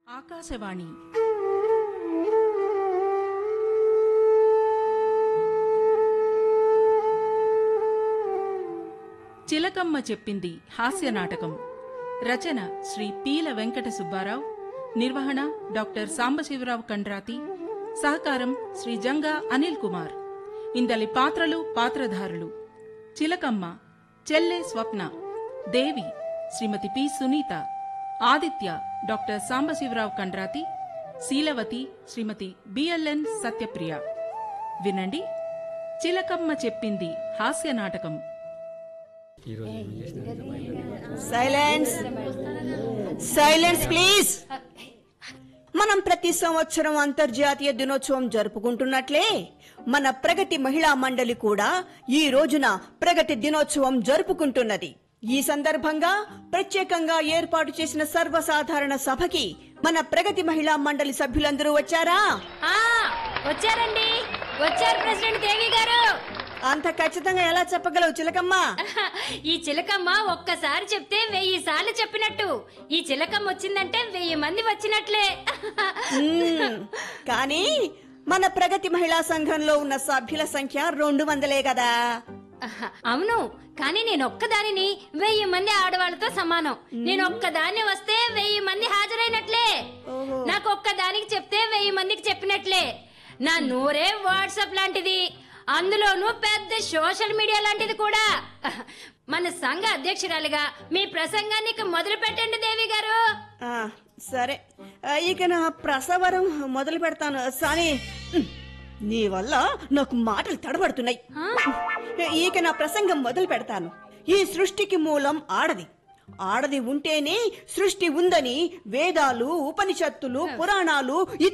ఆకాశవాణి చిలకమ్మ చెప్పింది హాస్య నాటకం రచన శ్రీ పీల వెంకట సుబ్బారావు నిర్వహణ డాక్టర్ సాంబశివరావు కండ్రాతి సహకారం శ్రీ జంగా అనిల్ కుమార్ ఇందలి పాత్రలు పాత్రధారులు చిలకమ్మ చెల్లె Swapna Devi Srimati P Sunitha Aditya doctor Sambasivarao Kandrathi Seelavathi Srimati BLN Satyapriya వినండి చిలకమ్మ చెప్పింది హాస్య నాటకం సైలెన్స్ సైలెన్స్ ప్లీజ్ మనం ప్రతి సంవత్సరం అంతర్జాతీయ దినోత్సవం జరుపుకుంటున్నట్లే మన ప్రగతి మహిళా మండలి కూడా ఈ రోజున ప్రగతి దినోత్సవం జరుపుకుంటున్నది ఈ సందర్భంగా ప్రత్యేకంగా ఏర్పాటు చేసిన సర్వసాధారణ సభకి మన ప్రగతి మహిళా మండలి సభ్యులందరూ వచ్చారా ఆ వచ్చారండి వచ్చారు ప్రెసిడెంట్ దేవి గారు అంత ఖచ్చితంగా ఎలా చెప్పగలవు చిలకమ్మ ఈ చిలకమ్మ ఒక్కసారి చెప్తే వెయ్యి సార్లు చెప్పినట్టు ఈ చిలకమ్మ వచ్చిందంటే వెయ్యి మంది వచ్చినట్లే మ్మ్. కానీ మన ప్రగతి మహిళా సంఘంలో ఉన్న సభ్యుల సంఖ్య రెండు వందలే కదా అవును కానీ నేను ఒక్కదానిని వెయ్యి మంది ఆడవాళ్ళతో సమానం నేను ఒక్కదాన్ని వస్తే వెయ్యి మంది హాజరైనట్లే ఓహో. నాకు ఒక్కదానికి చెప్తే వెయ్యి మందికి చెప్పినట్లే నా నూరే వాట్సాప్ లాంటిది అందులోనూ పెద్ద సోషల్ మీడియా లాంటిది కూడా మన సంఘ అధ్యక్షురాలుగా మీ ప్రసంగాన్ని ఇక మొదలు పెట్టండి దేవి గారు ఆ, సరే ఆ, ఇక నా ప్రసవరం మొదలు పెడతాను సాని ఉమ్, నీ వల్ల నాకు మాటలు తడబడుతున్నాయి ఇక నా ప్రసంగం మొదలు పెడతాను ఈ సృష్టికి మూలం ఆడది ఆడది ఉంటేనే సృష్టి ఉందని వేదాలు ఉపనిషత్తులు పురాణాలు